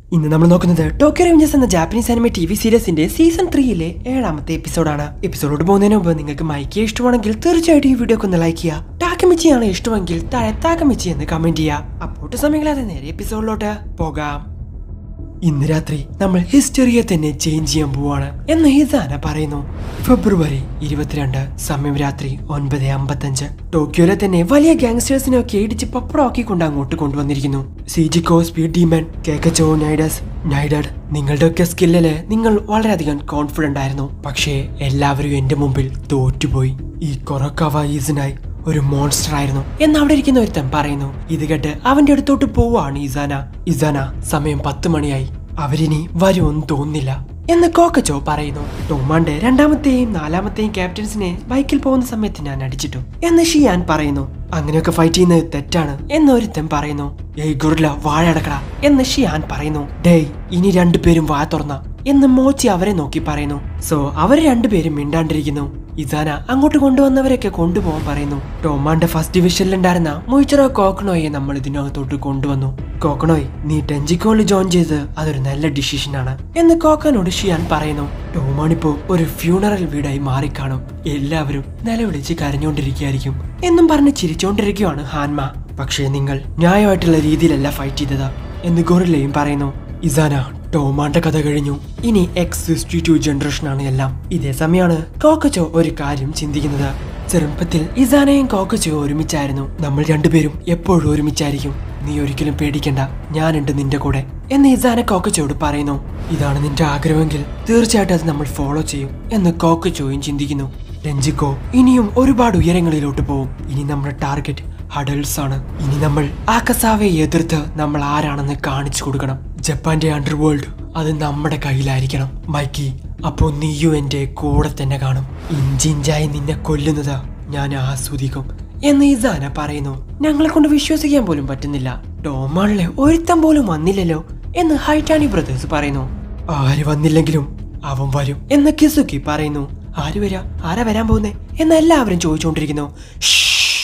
ഇന്ന് നമ്മൾ നോക്കുന്നത് ടോക്കിയോ റേഞ്ചേഴ്സ് എന്ന ജാപ്പനീസ് ആനിമേ ടി വി സീരീസിന്റെ സീസൺ ത്രീയിലെ ഏഴാമത്തെ എപ്പിസോഡാണ് എപ്പിസോഡോട് പോകുന്നതിന് മുമ്പ് നിങ്ങൾക്ക് മൈക്കിയെ ഇഷ്ടമാണെങ്കിൽ തീർച്ചയായിട്ടും ഈ വീഡിയോ ഒന്ന് ലൈക്ക് ചെയ്യുക ടാക്കമിച്ചിയാണ് ഇഷ്ടമെങ്കിൽ താഴെ താക്കമിച്ചി എന്ന് കമന്റ് ചെയ്യുക അപ്പോട്ട് സമയങ്ങളാതെ നേരെ എപ്പിസോഡിലോട്ട് പോകാം ഇന്ന് രാത്രി നമ്മൾ ഹിസ്റ്ററിയെ തന്നെ ചേഞ്ച് ചെയ്യാൻ പോവാണ് എന്ന് ഹിസാന പറയുന്നു ഫെബ്രുവരി ഇരുപത്തിരണ്ട് സമയം രാത്രി ഒൻപത് അമ്പത്തഞ്ച് ടോക്കിയോയിലെ തന്നെ വലിയ ഗാങ്സ്റ്റേഴ്സിനെ ഒക്കെ ഇടിച്ച് പപ്പടമാക്കിക്കൊണ്ട് അങ്ങോട്ട് കൊണ്ടുവന്നിരിക്കുന്നു സിജിക്കോ സ്പീഡ് ഡീമൻ കേക്കച്ചോ നൈഡസ് നൈഡഡ് നിങ്ങളുടെയൊക്കെ സ്കില്ലില് നിങ്ങൾ വളരെയധികം കോൺഫിഡന്റ് ആയിരുന്നു പക്ഷേ എല്ലാവരും എന്റെ മുമ്പിൽ തോറ്റുപോയി ഈ കൊറക്കവ ഈസിനായി ഒരു മോൺസ്റ്റർ ആയിരുന്നു എന്ന് അവിടെ ഇരിക്കുന്ന ഒരുത്തൻ പറയുന്നു ഇത് കേട്ട് അവന്റെ അടുത്തോട്ട് പോവാണ് ഇസാന ഇസാന സമയം പത്ത് മണിയായി അവരിനി വരുമെന്ന് തോന്നുന്നില്ല എന്ന് കോക്കച്ചോ പറയുന്നു ടോമാന്റെ രണ്ടാമത്തെയും നാലാമത്തെയും ക്യാപ്റ്റൻസിനെ ബൈക്കിൽ പോകുന്ന സമയത്ത് ഞാൻ അടിച്ചിട്ടു എന്ന് ഷിയാൻ പറയുന്നു അങ്ങനെയൊക്കെ ഫൈറ്റ് ചെയ്യുന്നത് തെറ്റാണ് എന്ന് ഒരുത്തൻ പറയുന്നു ഏയ് ഗുർല വാഴടക്കട എന്ന് ഷിയാൻ പറയുന്നു ഡേയ് ഇനി രണ്ടുപേരും വാ തുറന്ന എന്ന് മോച്ചി അവരെ നോക്കി പറയുന്നു സോ അവർ രണ്ടുപേരും മിണ്ടാണ്ടിരിക്കുന്നു ഇസാന അങ്ങോട്ട് കൊണ്ടുവന്നവരൊക്കെ കൊണ്ടുപോകാൻ പറയുന്നു ടോമാന്റെ ഫസ്റ്റ് ഡിവിഷനിലുണ്ടായിരുന്ന മൊയ്ച്ചറോ കോക്കണോയെ നമ്മൾ ഇതിനകത്തോട്ട് കൊണ്ടുവന്നു കോക്കണോയ് നീ ടെഞ്ചിക്കോളിൽ ജോയിൻ ചെയ്ത് അതൊരു നല്ല ഡിസിഷനാണ് എന്ന് കോക്കനോട് ഷിയാൻ പറയുന്നു ടോമാണിപ്പോ ഒരു ഫ്യൂണറൽ വീടായി മാറിക്കാണും എല്ലാവരും നിലവിളിച്ച് കരഞ്ഞുകൊണ്ടിരിക്കുകയായിരിക്കും എന്നും പറഞ്ഞ് ചിരിച്ചുകൊണ്ടിരിക്കുകയാണ് ഹാൻമ പക്ഷേ നിങ്ങൾ ന്യായമായിട്ടുള്ള രീതിയിലല്ല ഫൈറ്റ് ചെയ്തത് എന്ന് ഗൊറില്ലയും പറയുന്നു ഇസാന ടോമാന്റെ കഥ കഴിഞ്ഞു ഇനി എക്സ് സിക്സ്റ്റി ടു ജനറേഷനാണ് എല്ലാം ഇതേ സമയമാണ് കോക്കച്ചോ ഒരു കാര്യം ചിന്തിക്കുന്നത് ചെറുപ്പത്തിൽ ഇസാനയും കോക്കച്ചോ ഒരുമിച്ചായിരുന്നു നമ്മൾ രണ്ടുപേരും എപ്പോഴും ഒരുമിച്ചായിരിക്കും നീ ഒരിക്കലും പേടിക്കണ്ട ഞാനുണ്ട് നിന്റെ കൂടെ എന്ന് ഇസാന കോക്കച്ചോട് പറയുന്നു ഇതാണ് നിന്റെ ആഗ്രഹമെങ്കിൽ തീർച്ചയായിട്ടും അത് നമ്മൾ ഫോളോ ചെയ്യും എന്ന് കോക്കച്ചോയും ചിന്തിക്കുന്നു രഞ്ജിക്കോ ഇനിയും ഒരുപാട് ഉയരങ്ങളിലോട്ട് പോകും ഇനി നമ്മുടെ ടാർഗറ്റ് ഹഡൽസ് ആണ് ഇനി നമ്മൾ ആക്കസാവയെ എതിർത്ത് നമ്മൾ ആരാണെന്ന് കാണിച്ചു കൊടുക്കണം ജപ്പാന്റെ അണ്ടർവേൾഡ് അത് നമ്മുടെ കയ്യിലായിരിക്കണം മൈക്കി അപ്പോ നീയും എന്റെ കൂടെ തന്നെ കാണും ഇഞ്ചിഞ്ചായി നിന്നെ കൊല്ലുന്നത് ഞാൻ ആസ്വദിക്കും എന്ന് ഇസാന പറയുന്നു ഞങ്ങളെ കൊണ്ട് വിശ്വസിക്കാൻ പോലും പറ്റുന്നില്ല ടോമാളിലെ ഒരുത്തം പോലും വന്നില്ലല്ലോ എന്ന് ഹൈറ്റാനി ബ്രദേഴ്സ് പറയുന്നു ആര് വന്നില്ലെങ്കിലും അവൻ വരും എന്ന് കിസുക്കി പറയുന്നു ആര് വരാ ആരാ വരാൻ പോകുന്നേ എന്ന് എല്ലാവരും ചോദിച്ചുകൊണ്ടിരിക്കുന്നു ഷ്ഷ്.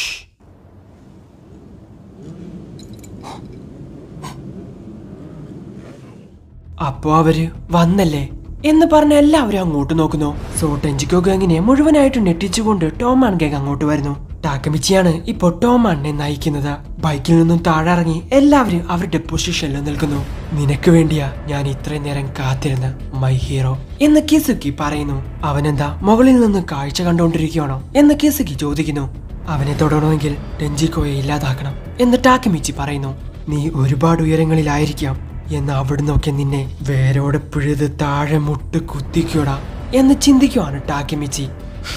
അപ്പോ അവര് വന്നല്ലേ എന്ന് പറഞ്ഞ എല്ലാവരും അങ്ങോട്ട് നോക്കുന്നു സോ ടെഞ്ചിക്കോ ഗാങ്ങിനെ മുഴുവനായിട്ട് ഞെട്ടിച്ചുകൊണ്ട് ടോമാൻ ഗാങ് അങ്ങോട്ട് വരുന്നു ടാക്കമിച്ചിയാണ് ഇപ്പോൾ ടോമാനെ നയിക്കുന്നത് ബൈക്കിൽ നിന്നും താഴെ ഇറങ്ങി എല്ലാവരും അവരുടെ പൊസിഷനിൽ നിൽക്കുന്നു നിനക്ക് വേണ്ടിയാ ഞാൻ ഇത്രയും നേരം കാത്തിരുന്ന മൈ ഹീറോ എന്ന് കിസുക്കി പറയുന്നു അവനെന്താ മുകളിൽ നിന്ന് കാഴ്ച കണ്ടുകൊണ്ടിരിക്കുകയാണോ എന്ന് കിസുക്കി ചോദിക്കുന്നു അവനെ തൊടണമെങ്കിൽ ടെഞ്ചിക്കോയെ ഇല്ലാതാക്കണം എന്ന് ടാക്കമിച്ചി പറയുന്നു നീ ഒരുപാട് ഉയരങ്ങളിലായിരിക്കാം എന്ന് അവിടുന്നൊക്കെ നിന്നെ വേരോടെ പിഴുത് താഴെ മുട്ട് കുത്തിക്കോടാ എന്ന് ചിന്തിക്കുവാണ് ടാക്കിമിച്ചി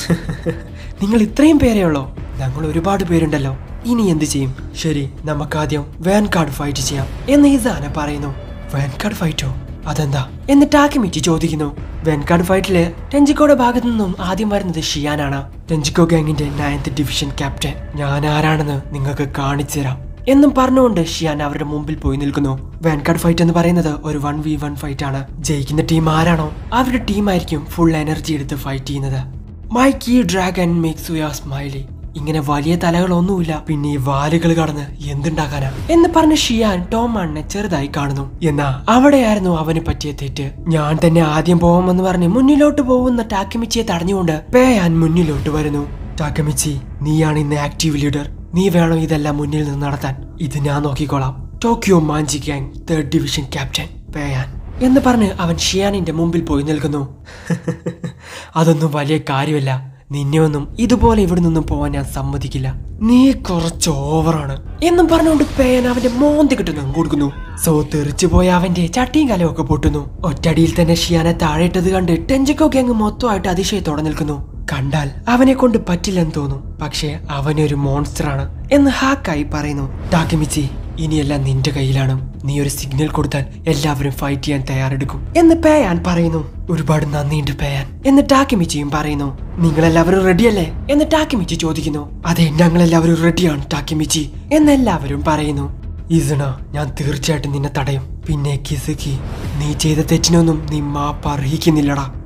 നിങ്ങൾ ഇത്രയും പേരെയുള്ളോ ഞങ്ങൾ ഒരുപാട് പേരുണ്ടല്ലോ ഇനി എന്ത് ചെയ്യും ശരി നമുക്കാദ്യം വാൻ കാർഡ് ഫൈറ്റ് ചെയ്യാം എന്ന് ഇസാന പറയുന്നു വാൻ കാർഡ് ഫൈറ്റോ അതെന്താ എന്ന് ടാക്കിമിച്ചി ചോദിക്കുന്നു വെൻകാർഡ് ഫൈറ്റില് ടെഞ്ചിക്കോയുടെ ഭാഗത്തു നിന്നും ആദ്യം വരുന്നത് ഷിയാനാണ് ടെഞ്ചിക്കോ ഗാങ്ങിന്റെ നയൻത് ഡിവിഷൻ ക്യാപ്റ്റൻ ഞാൻ ആരാണെന്ന് നിങ്ങൾക്ക് കാണിച്ചു തരാം എന്നും പറഞ്ഞുകൊണ്ട് ഷിയാൻ അവരുടെ മുമ്പിൽ പോയി നിൽക്കുന്നു വാൻകാർഡ് ഫൈറ്റ് എന്ന് പറയുന്നത് ഒരു വൺ വി വൺ ഫൈറ്റ് ആണ് ജയിക്കുന്ന ടീം ആരാണോ അവരുടെ ടീമായിരിക്കും ഫുൾ എനർജി എടുത്ത് ഫൈറ്റ് ചെയ്യുന്നത് Mikey dragon makes you smiley ഇങ്ങനെ വലിയ തലകളൊന്നുമില്ല പിന്നെ ഈ വാലുകൾ കടന്ന് എന്തുണ്ടാക്കാനാ എന്ന് പറഞ്ഞ ഷിയാൻ ടോമാണിനെ ചെറുതായി കാണുന്നു എന്നാ അവിടെയായിരുന്നു അവന് പറ്റിയ തെറ്റ് ഞാൻ തന്നെ ആദ്യം പോവാമെന്ന് പറഞ്ഞ് മുന്നിലോട്ട് പോകുന്ന ടാക്കിമിച്ചിയെ തടഞ്ഞുകൊണ്ട് പേയാൻ മുന്നിലോട്ട് വരുന്നു ടാക്കമിച്ചി നീയാണ് ഇന്ന് ആക്റ്റീവ് ലീഡർ നീ വേണം ഇതെല്ലാം മുന്നിൽ നിന്ന് നടത്താൻ ഇത് ഞാൻ നോക്കിക്കോളാം Tokyo Manji gang third division captain പേയാൻ എന്ന് പറഞ്ഞ് അവൻ ഷിയാനിന്റെ മുമ്പിൽ പോയി നിൽക്കുന്നു അതൊന്നും വലിയ കാര്യമല്ല നിന്നെ ഒന്നും ഇതുപോലെ ഇവിടെ നിന്നും പോവാൻ ഞാൻ സമ്മതിക്കില്ല നീ കുറച്ച് ഓവറാണ് എന്നും പറഞ്ഞുകൊണ്ട് പേയൻ അവന്റെ മോന്തി കിട്ടുന്നു കൊടുക്കുന്നു സോ തെറിച്ചു പോയ അവന്റെ ചട്ടിയും കലവും ഒക്കെ പൊട്ടുന്നു ഒറ്റടിയിൽ തന്നെ ഷിയാനെ താഴെയിട്ടത് കണ്ട് ടെഞ്ചക്കോ ഗാങ് മൊത്തമായിട്ട് അതിശയത്തോടെ നിൽക്കുന്നു കണ്ടാൽ അവനെ കൊണ്ട് പറ്റില്ലെന്ന് തോന്നും പക്ഷേ അവനൊരു മോൺസ്റ്റർ ആണ് എന്ന് ഹാക്കായി പറയുന്നു ടാക്കിമിച്ചി ഇനിയെല്ലാം നിന്റെ കയ്യിലാണ് നീ ഒരു സിഗ്നൽ കൊടുത്താൽ എല്ലാവരും ഫൈറ്റ് ചെയ്യാൻ തയ്യാറെടുക്കും എന്ന് പേയാൻ പറയുന്നു ഒരുപാട് നന്ദിയുണ്ട് പേയാൻ എന്ന് ടാക്കിമിച്ചിയും പറയുന്നു നിങ്ങളെല്ലാവരും റെഡിയല്ലേ എന്ന് ടാക്കിമിച്ചി ചോദിക്കുന്നു അതെ ഞങ്ങളെല്ലാവരും റെഡിയാണ് ടാക്കിമിച്ചി എന്നെല്ലാവരും പറയുന്നു ഇസണ ഞാൻ തീർച്ചയായിട്ടും നിന്നെ തടയും പിന്നെ കിസുക്കി നീ ചെയ്ത തെറ്റിനൊന്നും നീ മാപ്പ് അർഹിക്കുന്നില്ലടാ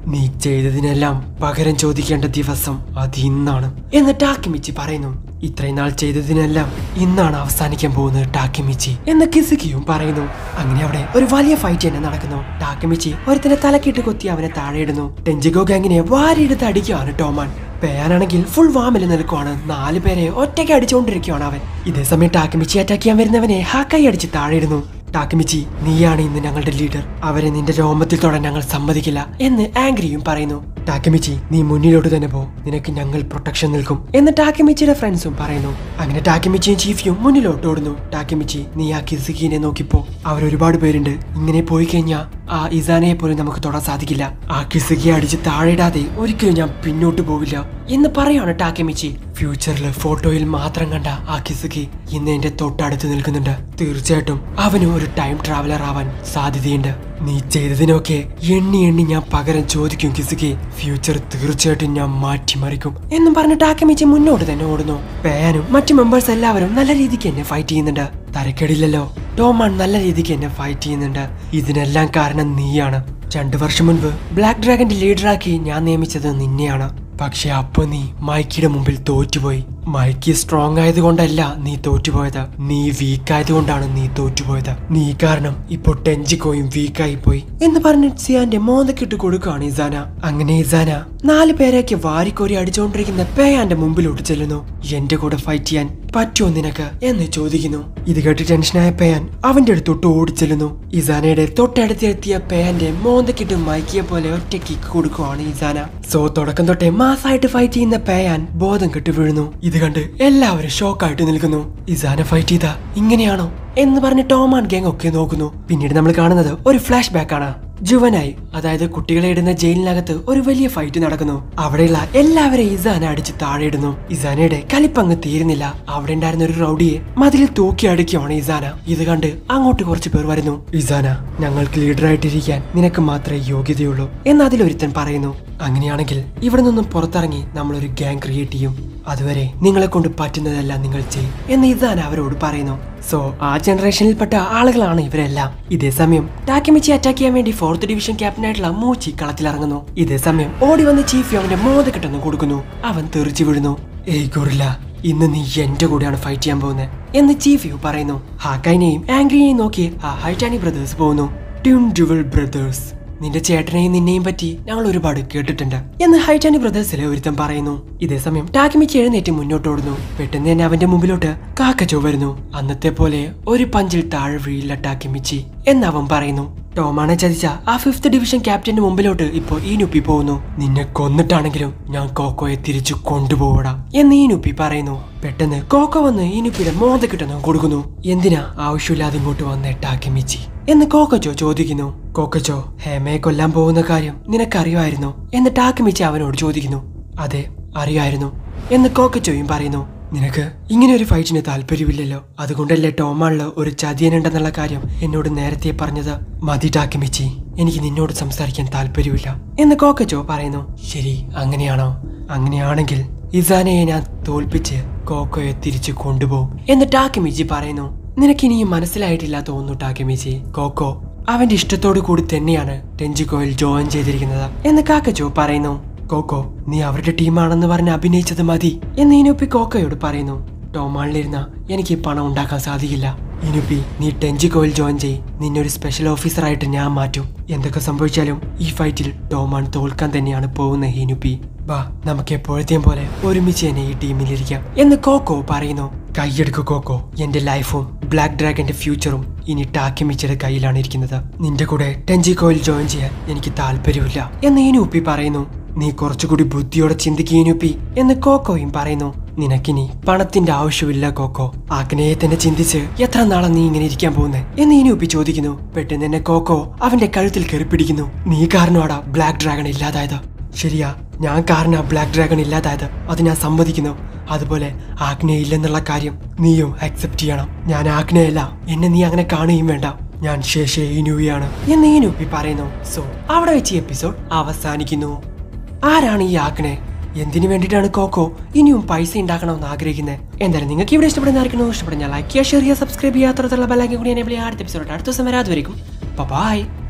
നീ ചെയ്തതിനെല്ലാം പകരം ചോദിക്കേണ്ട ദിവസം അത് ഇന്നാണ് എന്ന് ടാക്കിമിച്ചി പറയുന്നു ഇത്രയും നാൾ ചെയ്തതിനെല്ലാം ഇന്നാണ് അവസാനിക്കാൻ പോകുന്നത് ടാക്കിമിച്ചി എന്ന് കിസുകിയും പറയുന്നു അങ്ങനെ അവിടെ ഒരു വലിയ ഫൈറ്റ് തന്നെ നടക്കുന്നു ടാക്കിമിച്ചി ഒരുത്തനെ തലക്കിട്ട് കൊത്തി അവനെ താഴെയിടുന്നു ടെഞ്ചിഗോ ഗാങ്ങിനെ വാരിയെടുത്ത് അടിക്കുകയാണ് ടോമാൻ പേയാനാണെങ്കിൽ ഫുൾ വാമിൽ നിൽക്കുവാണ് നാല് പേരെ ഒറ്റയ്ക്ക് അടിച്ചുകൊണ്ടിരിക്കുകയാണ് അവൻ ഇതേ സമയം ടാക്കിമിച്ചി അറ്റാക്ക് ചെയ്യാൻ വരുന്നവനെ ഹാക്കായി അടിച്ച് താഴെയിടുന്നു ടാക്കിമിച്ചി നീയാണ് ഇന്ന് ഞങ്ങളുടെ ലീഡർ അവരെ നിന്റെ രോമത്തിൽ തൊടാൻ ഞങ്ങൾ സമ്മതിക്കില്ല എന്ന് ആംഗ്രിയും പറയുന്നു ടാക്കിമിച്ചി നീ മുന്നിലോട്ട് തന്നെ പോ നിനക്ക് ഞങ്ങൾ പ്രൊട്ടക്ഷൻ നിൽക്കും എന്ന് ടാക്കിമിച്ചിയുടെ ഫ്രണ്ട്സും പറയുന്നു അങ്ങനെ ടാക്കിമിച്ചിയും ചീഫിയും മുന്നിലോട്ട് ഓടുന്നു ടാക്കിമിച്ചി നീ ആ കിസുക്കിനെ നോക്കിപ്പോ അവരൊരുപാട് പേരുണ്ട് ഇങ്ങനെ പോയി കഴിഞ്ഞാൽ ആ ഇസാനയെ പോലും നമുക്ക് തൊടാൻ സാധിക്കില്ല ആ കിസുകിയെ അടിച്ച് താഴെയിടാതെ ഒരിക്കലും ഞാൻ പിന്നോട്ട് പോവില്ല എന്ന് പറയാണ് ടാക്കിമിച്ചി ഫ്യൂച്ചറിൽ ഫോട്ടോയിൽ മാത്രം കണ്ട ആ കിസുകി ഇന്ന് എന്റെ തൊട്ടടുത്ത് നിൽക്കുന്നുണ്ട് തീർച്ചയായിട്ടും അവനും ഒരു ടൈം ട്രാവലർ ആവാൻ സാധ്യതയുണ്ട് നീ ചെയ്തതിനൊക്കെ എണ്ണി എണ്ണി ഞാൻ പകരം ചോദിക്കും കിസുകി ഫ്യൂച്ചർ തീർച്ചയായിട്ടും ഞാൻ മാറ്റിമറിക്കും എന്നും പറഞ്ഞ് ടാക്കമിച്ച് മുന്നോട്ട് തന്നെ ഓടുന്നു പേയാനും മറ്റു മെമ്പേഴ്സ് എല്ലാവരും നല്ല രീതിക്ക് എന്നെ ഫൈറ്റ് ചെയ്യുന്നുണ്ട് തരക്കേടില്ലല്ലോ ടോമാൻ നല്ല രീതിക്ക് എന്നെ ഫൈറ്റ് ചെയ്യുന്നുണ്ട് ഇതിനെല്ലാം കാരണം നീയാണ് രണ്ടു വർഷം മുൻപ് ബ്ലാക്ക് ഡ്രാഗന്റെ ലീഡറാക്കി ഞാൻ നിയമിച്ചത് നിന്നെയാണ് പക്ഷെ അപ്പൊ നീ മൈക്കിയുടെ മുമ്പിൽ തോറ്റുപോയി മൈക്കി സ്ട്രോങ് ആയതുകൊണ്ടല്ല നീ തോറ്റുപോയത് നീ വീക്ക് ആയതുകൊണ്ടാണ് നീ തോറ്റുപോയത് നീ കാരണം ഇപ്പൊ ടെഞ്ചിക്കോയും വീക്കായി പോയി എന്ന് പറഞ്ഞ് സിയാന്റെ മോന്തക്കിട്ട് കൊടുക്കുകയാണ് ഇസാന അങ്ങനെ ഇസാന നാല് പേരെയൊക്കെ വാരിക്കോരി അടിച്ചുകൊണ്ടിരിക്കുന്ന പേയാന്റെ മുമ്പിലോട്ട് ചെല്ലുന്നു എന്റെ കൂടെ ഫൈറ്റ് ചെയ്യാൻ പറ്റുമോ നിനക്ക് എന്ന് ചോദിക്കുന്നു ഇത് കേട്ട് ടെൻഷനായ പേയാൻ അവന്റെ അടുത്തോട്ട് ഓടിച്ചെല്ലുന്നു ഇസാനയുടെ തൊട്ടടുത്തെത്തിയ പേയാന്റെ മോന്തക്കിട്ട് മയക്കിയ പോലെ ഒറ്റ കിക്ക് കൊടുക്കുവാണ് ഇസാന സോ തുടക്കം തൊട്ടേ മാസായിട്ട് ഫൈറ്റ് ചെയ്യുന്ന പേയാൻ ബോധം കെട്ട് വീഴുന്നു ഇത് കണ്ട് എല്ലാവരും ഷോക്കായിട്ട് നിൽക്കുന്നു ഇസാന ഫൈറ്റ് ചെയ്ത ഇങ്ങനെയാണോ എന്ന് പറഞ്ഞ് ടോമാൻ ഗാങ് ഒക്കെ നോക്കുന്നു പിന്നീട് നമ്മൾ കാണുന്നത് ഒരു ഫ്ലാഷ് ബാക്ക് ആണ് ജുവനായി അതായത് കുട്ടികളെ ഇടുന്ന ജയിലിനകത്ത് ഒരു വലിയ ഫൈറ്റ് നടക്കുന്നു അവിടെയുള്ള എല്ലാവരെയും ഇസാന അടിച്ച് താഴെയിടുന്നു ഇസാനയുടെ കലിപ്പങ്ങ് തീരുന്നില്ല അവിടെ ഉണ്ടായിരുന്ന ഒരു റൗഡിയെ മതിലിൽ തൂക്കി അടിക്കുകയാണ് ഇസാന ഇത് കണ്ട് അങ്ങോട്ട് കുറച്ച് പേർ വരുന്നു ഇസാന ഞങ്ങൾക്ക് ലീഡറായിട്ടിരിക്കാൻ നിനക്ക് മാത്രമേ യോഗ്യതയുള്ളൂ എന്ന് അതിലൊരുത്തൻ പറയുന്നു അങ്ങനെയാണെങ്കിൽ ഇവിടെ നിന്നും പുറത്തിറങ്ങി നമ്മളൊരു ഗ്യാങ് ക്രിയേറ്റ് ചെയ്യും അതുവരെ നിങ്ങളെ കൊണ്ട് പറ്റുന്നതെല്ലാം നിങ്ങൾ ചെയ്യും എന്ന് ഇസാന അവരോട് പറയുന്നു സോ ആ ജനറേഷനിൽപ്പെട്ട ആളുകളാണ് ഇവരെല്ലാം ഇതേ സമയം ടാക്കിമിച്ചി അറ്റാക്ക് ചെയ്യാൻ വേണ്ടി ഫോർത്ത് ഡിവിഷൻ ക്യാപ്റ്റനായിട്ടുള്ള മൂച്ചി കളത്തിലിറങ്ങുന്നു ഇതേ സമയം ഓടി വന്ന് ചീഫ് അവന്റെ മോതക്കെട്ടൊന്ന് കൊടുക്കുന്നു അവൻ തെറിച്ചു വീഴുന്നു ഏയ് ഗൊറില്ല ഇന്ന് നീ എന്റെ കൂടെയാണ് ഫൈറ്റ് ചെയ്യാൻ പോകുന്നത് എന്ന് ചീഫ് യു പറയുന്നു ഹാക്കൈനെയും ആംഗ്രിയെയും നോക്കി ആ ഹൈറ്റാനി ബ്രദേഴ്സ് പോകുന്നു ട്യൂൺ ഡുവൽ ബ്രദേഴ്സ് നിന്റെ ചേട്ടനെയും നിന്നെയും പറ്റി ഞങ്ങൾ ഒരുപാട് കേട്ടിട്ടുണ്ട് എന്ന് ഹൈറ്റാനി ബ്രദേഴ്സിലെ ഒരുത്തൻ പറയുന്നു ഇതേസമയം ടാക്കിമിച്ച് എഴുന്നേറ്റ് മുന്നോട്ട് ഓടുന്നു പെട്ടെന്ന് തന്നെ അവന്റെ മുമ്പിലോട്ട് കാക്കച്ചോ വരുന്നു അന്നത്തെ പോലെ ഒരു പഞ്ചിൽ താഴെ വീഴില്ല ടാക്കിമിച്ചി എന്ന് അവൻ പറയുന്നു ടോമാനെ ചതിച്ച ആ ഫിഫ്ത് ഡിവിഷൻ ക്യാപ്റ്റന്റെ മുമ്പിലോട്ട് ഇപ്പോ ഈ നുപ്പി പോകുന്നു നിന്നെ കൊന്നിട്ടാണെങ്കിലും ഞാൻ കോക്കോയെ തിരിച്ചു കൊണ്ടുപോകടാ എന്ന് ഈ നുപ്പി പറയുന്നു പെട്ടെന്ന് കോക്കോ വന്ന് ഈ നുപ്പിയുടെ മോതക്കിട്ടൊന്ന് കൊടുക്കുന്നു എന്തിനാ ആവശ്യമില്ലാതെ ഇങ്ങോട്ട് വന്നേ ടാക്കിമിച്ചി എന്ന് കോക്കച്ചോ ചോദിക്കുന്നു കോക്കച്ചോ ഹേമയെ കൊല്ലാൻ പോകുന്ന കാര്യം നിനക്കറിയുമായിരുന്നു എന്ന് ടാക്കിമിച്ചി അവനോട് ചോദിക്കുന്നു അതെ അറിയായിരുന്നു എന്ന് കോക്കച്ചോയും പറയുന്നു നിനക്ക് ഇങ്ങനെ ഒരു ഫൈറ്റിന് താല്പര്യമില്ലല്ലോ അതുകൊണ്ടല്ലേ ടോമാളില് ഒരു ചതിയനുണ്ടെന്നുള്ള കാര്യം എന്നോട് നേരത്തെ പറഞ്ഞത് മതി ടാക്കിമിച്ചി എനിക്ക് നിന്നോട് സംസാരിക്കാൻ താല്പര്യമില്ല എന്ന് കോക്കച്ചോ പറയുന്നു ശരി അങ്ങനെയാണോ അങ്ങനെയാണെങ്കിൽ ഇസാനയെ ഞാൻ തോൽപ്പിച്ച് കോക്കോയെ തിരിച്ചു കൊണ്ടുപോകും എന്ന് ടാക്കിമിച്ചി പറയുന്നു നിനക്കിനിയും മനസ്സിലായിട്ടില്ല തോന്നുന്നു ടാക്കിമിച്ചി കോക്കോ അവന്റെ ഇഷ്ടത്തോടു കൂടി തന്നെയാണ് ടെഞ്ചിക്കോയിൽ ജോയിൻ ചെയ്തിരിക്കുന്നത് എന്ന് കാക്കച്ചോ പറയുന്നു കോക്കോ നീ അവരുടെ ടീമാണെന്ന് പറഞ്ഞ് അഭിനയിച്ചത് മതി എന്ന് ഇനുപ്പി കോക്കോയോട് പറയുന്നു ടോമാളിലിരുന്ന എനിക്ക് ഈ പണം ഉണ്ടാക്കാൻ സാധിക്കില്ല ഇനുപ്പി നീ ടെഞ്ചിക്കോയിൽ ജോയിൻ ചെയ് നിന്നെ ഒരു സ്പെഷ്യൽ ഓഫീസറായിട്ട് ഞാൻ മാറ്റും എന്തൊക്കെ സംഭവിച്ചാലും ഈ ഫൈറ്റിൽ ടോമാൻ തോൽക്കാൻ തന്നെയാണ് പോകുന്ന ഹിനുപ്പി വാ നമുക്ക് എപ്പോഴത്തെയും പോലെ ഒരുമിച്ച് തന്നെ ഈ ടീമിലിരിക്കാം എന്ന് കോക്കോ പറയുന്നു കൈയെടുക്കു കോക്കോ എന്റെ ലൈഫും ബ്ലാക്ക് ഡ്രാഗന്റെ ഫ്യൂച്ചറും ഇനി ടാക്കിമിച്ചയുടെ കയ്യിലാണ് ഇരിക്കുന്നത് നിന്റെ കൂടെ ടെഞ്ചിക്കോയിൽ ജോയിൻ ചെയ്യാൻ എനിക്ക് താല്പര്യമില്ല എന്ന് ഇനുപ്പി പറയുന്നു നീ കുറച്ചുകൂടി ബുദ്ധിയോടെ ചിന്തിക്കുകയുനുപ്പി എന്ന് കോക്കോയും പറയുന്നു നിനക്കിനി പണത്തിന്റെ ആവശ്യമില്ല കോക്കോ ആഗ്നയെ തന്നെ ചിന്തിച്ച് എത്ര നാളെ നീ ഇങ്ങനെ ഇരിക്കാൻ പോകുന്നേ എന്ന് ഇനുപ്പി ചോദിക്കുന്നു പെട്ടെന്ന് തന്നെ കോക്കോ അവന്റെ കഴുത്തിൽ കയറി പിടിക്കുന്നു നീ കാരണമാടാ ബ്ലാക്ക് ഡ്രാഗൺ ഇല്ലാതായത് ശരിയാ ഞാൻ കാരണം ബ്ലാക്ക് ഡ്രാഗൺ ഇല്ലാതായത് അത് ഞാൻ സമ്മതിക്കുന്നു അതുപോലെ ആഗ്നേ ഇല്ലെന്നുള്ള കാര്യം നീയും അക്സെപ്റ്റ് ചെയ്യണം ഞാൻ ആഗ്നയല്ല എന്നെ നീ അങ്ങനെ കാണുകയും വേണ്ട ഞാൻ ശേഷേ ഇനുവിയാണ് എന്ന് ഇനുപ്പി പറയുന്നു സോ അവിടെ വെച്ച് എപ്പിസോഡ് അവസാനിക്കുന്നു ആരാണ് ഈ ആഗ്നേ എന്തിനു വേണ്ടിയിട്ടാണ് കോക്കോ ഇനിയും പൈസ ഉണ്ടാക്കണമെന്ന് ആഗ്രഹിക്കുന്നത് എന്തായാലും നിങ്ങൾക്ക് ഇവിടെ ഇഷ്ടപ്പെടുന്നതായിരിക്കുന്നു ഇഷ്ടപ്പെടുന്ന ലൈക്ക് ചെയ്യുക ഷെയർ ചെയ്യുക സബ്സ്ക്രൈബ് ചെയ്യുക അത്തരത്തിലുള്ള ബെല്ലൈക്കൻ കൂടി എന്നെ അടുത്ത എപ്പിസോഡ് അടുത്ത ദിവസം വരാതെ വരയ്ക്കും ബൈ